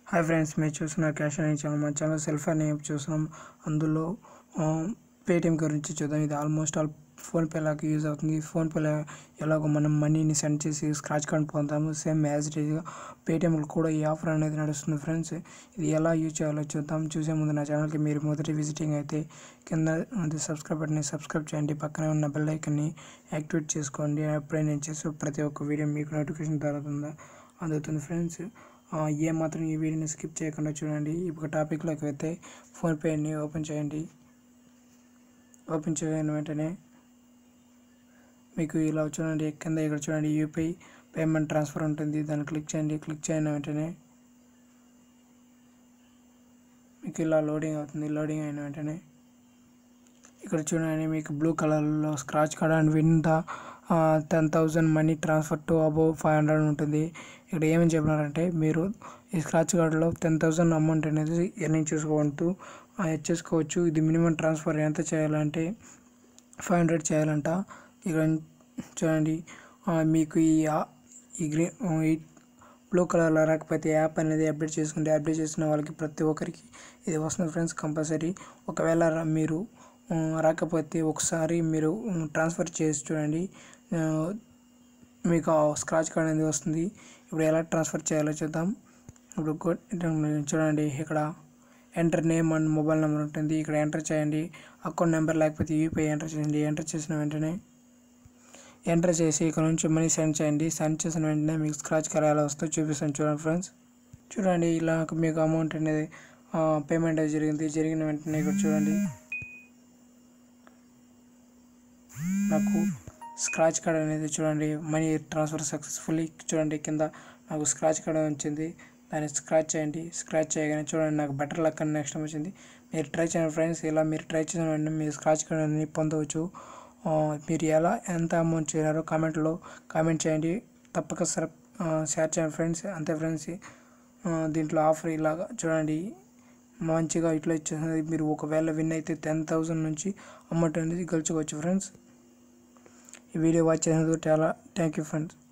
hi friends మీరు చూస్తున్న cash అనే ఛానల్ మా ఛానల్ సెల్ఫ్ అనే యాప్ చూస్తున్నాం అందులో పేటిఎం గురించి చూద్దాం ఇది ఆల్మోస్ట్ ఆల్ ఫోన్పే లాగా యూజ్ అవుతుంది ఫోన్పేలో ఎలాగో మనం మనీని సెండ్ చేసి స్క్రాచ్ కార్డ్ పొందాము సేమ్ యాజ్ ఇట్ ఈజ్గా పేటిఎంలో కూడా ఈ ఆఫర్ అనేది నడుస్తుంది ఫ్రెండ్స్ ఇది ఎలా యూజ్ చేయాలో చూద్దాం చూసే ముందు నా ఛానల్కి మీరు మొదటి విజిటింగ్ అయితే కింద అది సబ్స్క్రైబ్ బటన్ని సబ్స్క్రైబ్ చేయండి పక్కనే ఉన్న బెల్ ఐకన్ని యాక్టివేట్ చేసుకోండి అప్పుడే నేను చేసే ప్రతి ఒక్క వీడియో మీకు నోటిఫికేషన్ దొరుకుతుందా అందుతుంది ఫ్రెండ్స్ ఏ మాత్రం ఈ వీడియోని స్కిప్ చేయకుండా చూడండి ఇప్పుడు టాపిక్లోకి వెళ్తే ఫోన్పేని ఓపెన్ చేయండి ఓపెన్ చేయని వెంటనే మీకు ఇలా చూడండి కింద ఇక్కడ చూడండి యూపీఐ పేమెంట్ ట్రాన్స్ఫర్ ఉంటుంది దాన్ని క్లిక్ చేయండి క్లిక్ చేయని వెంటనే మీకు ఇలా లోడింగ్ అవుతుంది లోడింగ్ అయిన వెంటనే ఇక్కడ చూడండి మీకు బ్లూ కలర్లో scratch card and win the ten thousand money transfer to above five hundred ఉంటుంది ఇక్కడ ఏమని చెప్పినారంటే మీరు ఈ స్క్రాచ్ కార్డులో టెన్ థౌజండ్ అమౌంట్ అనేది ఎర్నింగ్ చేసుకోవచ్చు చేసుకోవచ్చు ఇది మినిమం ట్రాన్స్ఫర్ ఎంత చేయాలంటే ఫైవ్ హండ్రెడ్ చేయాలంట ఇక్కడ చూడండి మీకు ఈ ఈ గ్రీన్ ఈ బ్లూ కలర్లో రాకపోతే యాప్ అనేది అప్డేట్ చేసుకుంటే అప్డేట్ చేసిన వాళ్ళకి ప్రతి ఒక్కరికి ఇది వస్తుంది ఫ్రెండ్స్ కంపల్సరీ ఒకవేళ మీరు రాకపోతే ఒకసారి మీరు ట్రాన్స్ఫర్ చేసి చూడండి మీకు స్క్రాచ్ కార్డ్ అనేది వస్తుంది ఇప్పుడు ఎలా ట్రాన్స్ఫర్ చేయాలో చూద్దాం ఇప్పుడు చూడండి ఇక్కడ enter name and mobile number ఉంటుంది ఇక్కడ ఎంటర్ చేయండి అకౌంట్ నెంబర్ లేకపోతే యూపీఐ ఎంటర్ చేయండి ఎంటర్ చేసిన వెంటనే ఎంటర్ చేసి ఇక్కడ నుంచి మనీ సెండ్ చేయండి సెండ్ చేసిన వెంటనే మీకు స్క్రాచ్ కార్డ్ ఎలా వస్తుందో చూపిస్తాను చూడండి ఫ్రెండ్స్ చూడండి ఇలా మీకు అమౌంట్ అనేది పేమెంట్ అది జరిగింది జరిగిన వెంటనే ఇక్కడ చూడండి నాకు స్క్రాచ్ కార్డ్ అనేది చూడండి మనీ ట్రాన్స్ఫర్ సక్సెస్ఫుల్లీ చూడండి కింద నాకు స్క్రాచ్ కార్డ్ వచ్చింది దాన్ని స్క్రాచ్ చేయండి స్క్రాచ్ చేయగానే చూడండి నాకు బెటర్ లక్ అని నెక్స్ట్ వచ్చింది మీరు ట్రై చేయండి ఫ్రెండ్స్ ఇలా మీరు ట్రై చేసిన వెంటనే మీరు స్క్రాచ్ కార్డ్ అనేది పొందవచ్చు మీరు ఎలా ఎంత అమౌంట్ చేయారో కామెంట్లో కామెంట్ చేయండి తప్పక షేర్ చేయండి ఫ్రెండ్స్ అంతే ఫ్రెండ్స్ దీంట్లో ఆఫర్ ఇలాగా చూడండి మంచిగా ఇట్లా ఇచ్చేసింది మీరు ఒకవేళ విన్ అయితే టెన్ థౌజండ్ నుంచి అమౌంట్ అనేది గెలుచుకోవచ్చు ఫ్రెండ్స్ ఈ వీడియో వాచ్ చేసినందుకు చాలా థ్యాంక్ యూ ఫ్రెండ్స్